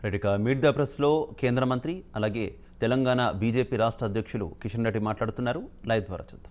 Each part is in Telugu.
రైట్ ఇక మీట్ ద ప్రెస్లో కేంద్ర మంత్రి అలాగే తెలంగాణ బీజేపీ రాష్ట్ర అధ్యక్షులు కిషన్ రెడ్డి మాట్లాడుతున్నారు లైవ్ ద్వారా చూద్దాం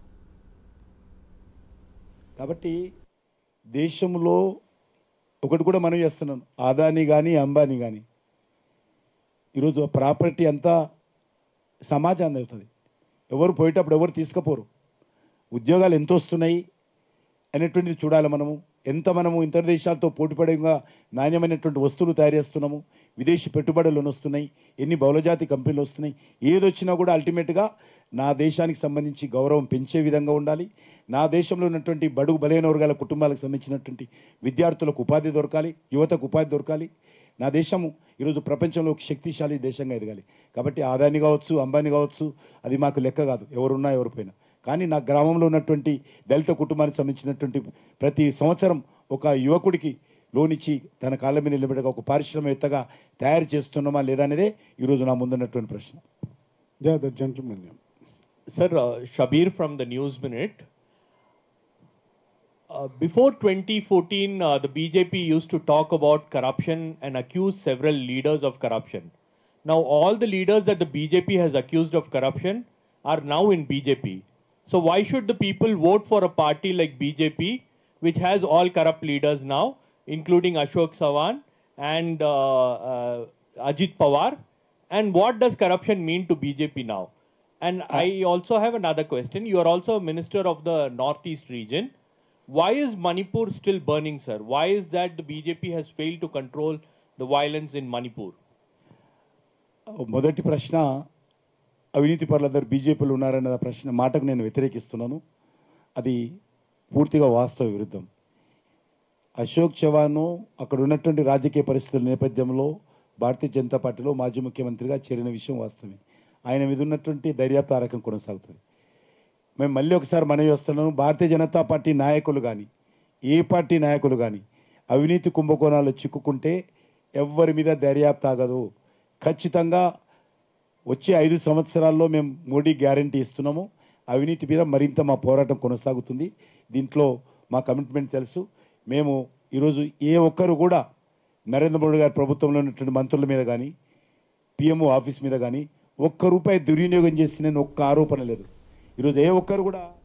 కాబట్టి దేశంలో ఒకటి కూడా మనం చేస్తున్నాం ఆదాని కానీ అంబానీ కానీ ఈరోజు ప్రాపర్టీ అంతా సమాజాన్ని అవుతుంది ఎవరు పోయేటప్పుడు ఎవరు తీసుకుపోరు ఉద్యోగాలు ఎంత వస్తున్నాయి అనేటువంటిది చూడాలి మనము ఎంత మనము ఇతర దేశాలతో పోటీపడంగా నాణ్యమైనటువంటి వస్తువులు తయారు చేస్తున్నాము విదేశీ పెట్టుబడులు వస్తున్నాయి ఎన్ని బహుళజాతి కంపెనీలు వస్తున్నాయి ఏది వచ్చినా కూడా అల్టిమేట్గా నా దేశానికి సంబంధించి గౌరవం పెంచే విధంగా ఉండాలి నా దేశంలో ఉన్నటువంటి బడుగు బలైన వర్గాల కుటుంబాలకు సంబంధించినటువంటి విద్యార్థులకు ఉపాధి దొరకాలి యువతకు ఉపాధి దొరకాలి నా దేశము ఈరోజు ప్రపంచంలో ఒక శక్తిశాలి దేశంగా ఎదగాలి కాబట్టి ఆదాని కావచ్చు అంబానీ కావచ్చు అది మాకు లెక్క కాదు ఎవరున్నా ఎవరు పోయినా కానీ నా గ్రామంలో ఉన్నటువంటి దళిత కుటుంబానికి సంబంధించినటువంటి ప్రతి సంవత్సరం ఒక యువకుడికి లోన్ ఇచ్చి తన కాళ్ళ మీద నిలబెట్టగా ఒక పారిశ్రామికవేత్తగా తయారు చేస్తున్నామా లేదా అనేదే ఈరోజు నా ముందున్నటువంటి ప్రశ్న Yeah, the gentleman. Yeah. Sir, uh, Shabir from the News Minute. Uh, before 2014, uh, the BJP used to talk about corruption and accuse several leaders of corruption. Now, all the leaders that the BJP has accused of corruption are now in BJP. So, why should the people vote for a party like BJP, which has all corrupt leaders now, including Ashok Sawan and uh, uh, Ajit Pawar? And what does corruption mean to BJP now? And I also have another question. You are also a minister of the Northeast region. Why is Manipur still burning, sir? Why is that the BJP has failed to control the violence in Manipur? మొదటి ప్రశ్న అవినీతి పరులందరూ బీజేపీలో ఉన్నారన్న ప్రశ్న మాటకు నేను వ్యతిరేకిస్తున్నాను అది పూర్తిగా వాస్తవ విరుద్ధం అశోక్ చవాన్ అక్కడ ఉన్నటువంటి రాజకీయ పరిస్థితుల నేపథ్యంలో భారతీయ జనతా పార్టీలో మాజీ ముఖ్యమంత్రిగా చేరిన విషయం వాస్తవమే ఆయన మీద ఉన్నటువంటి దర్యాప్తు ఆ రకం కొనసాగుతుంది మేము మళ్ళీ ఒకసారి మనవి వస్తున్నాము భారతీయ జనతా పార్టీ నాయకులు కానీ ఏ పార్టీ నాయకులు కానీ అవినీతి కుంభకోణాలు చిక్కుకుంటే ఎవ్వరి మీద దర్యాప్తు ఆగదు ఖచ్చితంగా వచ్చే ఐదు సంవత్సరాల్లో మేము మోడీ గ్యారంటీ ఇస్తున్నాము అవినీతి మీద మరింత మా పోరాటం కొనసాగుతుంది దీంట్లో మా కమిట్మెంట్ తెలుసు మేము ఈరోజు ఏ ఒక్కరు కూడా నరేంద్ర మోడీ గారి ప్రభుత్వంలో ఉన్నటువంటి మంత్రుల మీద కానీ పిఎంఓ ఆఫీస్ మీద కానీ ఒక్క రూపాయి దుర్వినియోగం చేసి నేను ఒక్క ఆరోపణ లేదు ఈరోజు ఏ ఒక్కరు కూడా